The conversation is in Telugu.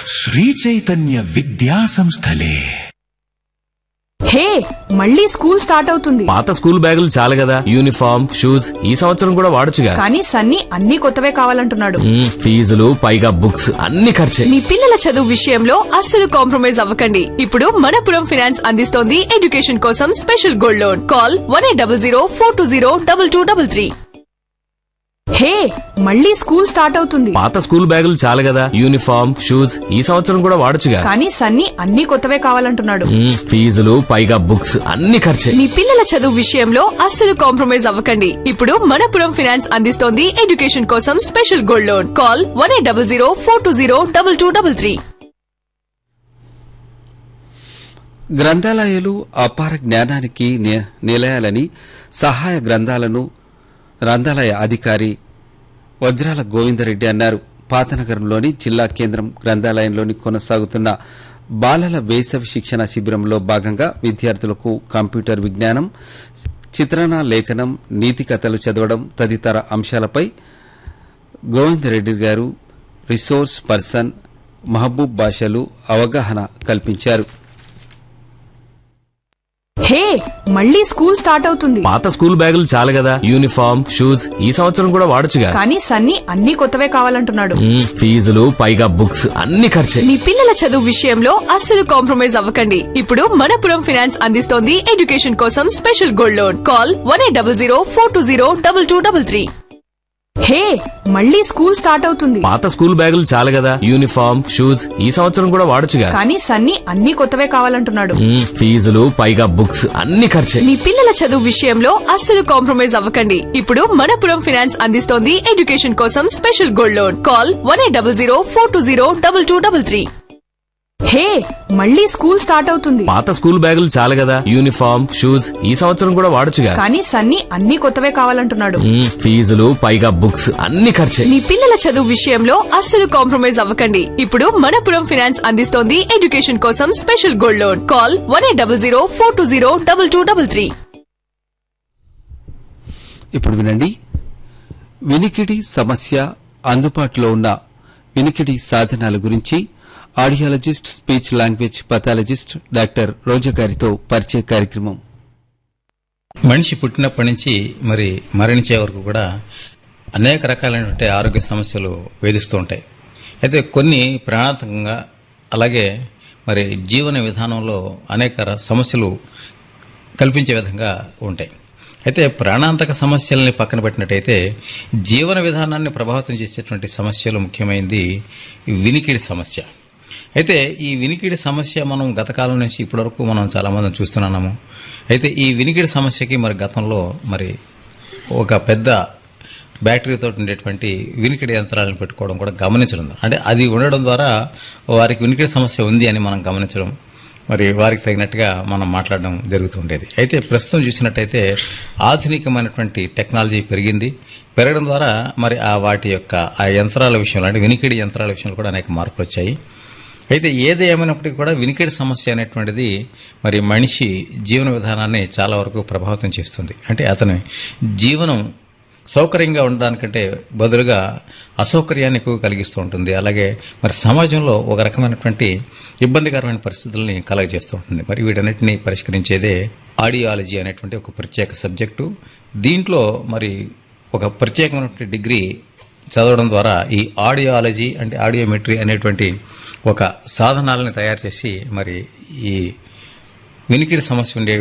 శ్రీ చైతన్య విద్యా సంస్థలే హే మళ్ళీ స్కూల్ స్టార్ట్ అవుతుంది పాత స్కూల్ బ్యాగులు చాలు కదా యూనిఫామ్ షూస్ ఈ సంవత్సరం కూడా వాడొచ్చుగా కానీ సన్నీ అన్ని కొత్తవే కావాలంటున్నాడు మ్మ్, ఫీజులు పైగా బుక్స్ అన్ని ఖర్చే మీ పిల్లల చదువు విషయంలో అస్సలు కాంప్రమైజ్ అవ్వకండి ఇప్పుడు మనపురం ఫైనాన్స్ అందిస్తోంది ఎడ్యుకేషన్ కోసం special gold loan call one eight double zero four two zero double two double three hey మళ్ళీ స్కూల్ స్టార్ట్ అవుతుంది పాత స్కూల్ బ్యాగులు చాలు కదా యూనిఫామ్ షూస్ ఈ సంవత్సరం కూడా వాడొచ్చుగా కానీ సన్నీ అన్ని కొత్తవే కావాలంటున్నాడు మ్మ్, ఫీజులు పైగా బుక్స్ అన్ని ఖర్చే మీ పిల్లల చదువు విషయంలో అస్సలు కాంప్రమైజ్ అవ్వకండి ఇప్పుడు మనపురం ఫైనాన్స్ అందిస్తోంది ఎడ్యుకేషన్ కోసం special gold loan call one eight double zero four two zero double two double three గ్రంథాలయాలు అపార జ్ఞానానికి ని- నిలయాలని సహాయ గ్రంథాలను గ్రంథాలయ అధికారి వజ్రాల గోవిందరెడ్డి అన్నారు పాతనగరంలోని జిల్లా కేంద్రం గ్రంథాలయంలోని కొనసాగుతున్న బాలల వేసవి శిక్షణ శిబిరంలో భాగంగా విద్యార్థులకు కంప్యూటర్ విజ్ఞానం చిత్రణ లేఖనం నీతి కథలు చదవడం తదితర అంశాలపై గోవిందరెడ్డి గారు రిసోర్స్ పర్సన్ మహబూబ్ బాషలు అవగాహన కల్పించారు హే మళ్ళీ స్కూల్ స్టార్ట్ అవుతుంది పాత స్కూల్ బ్యాగులు చాలు కదా యూనిఫామ్ షూస్ ఈ సంవత్సరం కూడా వాడొచ్చుగా కానీ సన్నీ అన్ని కొత్తవే కావాలంటున్నాడు మ్మ్, ఫీజులు పైగా బుక్స్ అన్ని ఖర్చే మీ పిల్లల చదువు విషయంలో అస్సలు కాంప్రమైజ్ అవ్వకండి ఇప్పుడు మనపురం ఫైనాన్స్ అందిస్తోంది ఎడ్యుకేషన్ కోసం special gold loan call one eight double zero four two zero double two double three hey మళ్ళీ స్కూల్ స్టార్ట్ అవుతుంది పాత స్కూల్ బ్యాగులు చాలు కదా యూనిఫామ్ షూస్ ఈ సంవత్సరం కూడా వాడొచ్చుగా కానీ సన్నీ అన్ని కొత్తవే కావాలంటున్నాడు మ్మ్, ఫీజులు పైగా బుక్స్ అన్ని ఖర్చే మీ పిల్లల చదువు విషయంలో అస్సలు కాంప్రమైజ్ అవ్వకండి ఇప్పుడు మనపురం ఫైనాన్స్ అందిస్తోంది ఎడ్యుకేషన్ కోసం special gold loan call one eight double zero four two zero double two double three hey మళ్ళీ స్కూల్ స్టార్ట్ అవుతుంది పాత స్కూల్ బ్యాగులు చాలు కదా యూనిఫామ్ షూస్ ఈ సంవత్సరం కూడా వాడొచ్చుగా కానీ సన్నీ అన్ని కొత్తవే కావాలంటున్నాడు మ్మ్, ఫీజులు పైగా బుక్స్ అన్ని ఖర్చే మీ పిల్లల చదువు విషయంలో అస్సలు కాంప్రమైజ్ అవ్వకండి ఇప్పుడు మనపురం ఫైనాన్స్ అందిస్తోంది ఎడ్యుకేషన్ కోసం special gold loan call one eight double zero four two zero double two double three ఇప్పుడు వినండి వినికిడి సమస్య అందుబాటులో ఉన్న వినికిడి సాధనాల గురించి audiologist speech language pathologist doctor Roja గారితో పరిచయ కార్యక్రమం మనిషి పుట్టినప్పటి నుంచి మరి మరణించే వరకు కూడా అనేక రకాలైనటువంటి ఆరోగ్య సమస్యలు వేధిస్తూ ఉంటాయి అయితే కొన్ని ప్రాణాంతకంగా అలాగే మరి జీవన విధానంలో అనేక ర- సమస్యలు కల్పించే విధంగా ఉంటాయి అయితే ప్రాణాంతక సమస్యల్ని పక్కన పెట్టినట్టయితే జీవన విధానాన్ని ప్రభావితం చేసేటువంటి సమస్యలు ముఖ్యమైనది వినికిడి సమస్య అయితే ఈ వినికిడి సమస్య మనం గత కాలం నుంచి ఇప్పటివరకు మనం చాలా మందిని చూస్తున్నాము అయితే ఈ వినికిడి సమస్యకి మరి గతంలో మరి ఒక పెద్ద బ్యాటరీతో ఉండేటువంటి వినికిడి యంత్రాలను పెట్టుకోవడం కూడా గమనించడం అంటే అది ఉండడం ద్వారా వారికి వినికిడి సమస్య ఉంది అని మనం గమనించడం మరి వారికి తగినట్టుగా మనం మాట్లాడడం జరుగుతుండేది అయితే ప్రస్తుతం చూసినట్టయితే ఆధునికమైనటువంటి టెక్నాలజీ పెరిగింది పెరగడం ద్వారా మరి ఆ వాటి యొక్క ఆ యంత్రాల విషయంలో అంటే వినికిడి యంత్రాల విషయంలో కూడా అనేక మార్పులు వచ్చాయి అయితే ఏది ఏమైనప్పటికీ కూడా వినికిడి సమస్య అనేటువంటిది మరి మనిషి జీవన విధానాన్ని చాలా వరకు ప్రభావితం చేస్తుంది అంటే అతని జీవనం సౌకర్యంగా ఉండడానికంటే బదులుగా అసౌకర్యాన్ని ఎక్కువ కలిగిస్తూ ఉంటుంది అలాగే మరి సమాజంలో ఒక రకమైనటువంటి ఇబ్బందికరమైన పరిస్థితుల్ని కలగజేస్తూ ఉంటుంది మరి వీటన్నిటిని పరిష్కరించేదే ఆడియాలజీ అనేటువంటి ఒక ప్రత్యేక సబ్జెక్టు దీంట్లో మరి ఒక ప్రత్యేకమైనటువంటి డిగ్రీ చదవడం ద్వారా ఈ ఆడియాలజీ అంటే ఆడియోమెట్రీ అనేటువంటి ఒక సాధనాలను తయారు చేసి మరి ఈ వినికిడి సమస్య ఉండే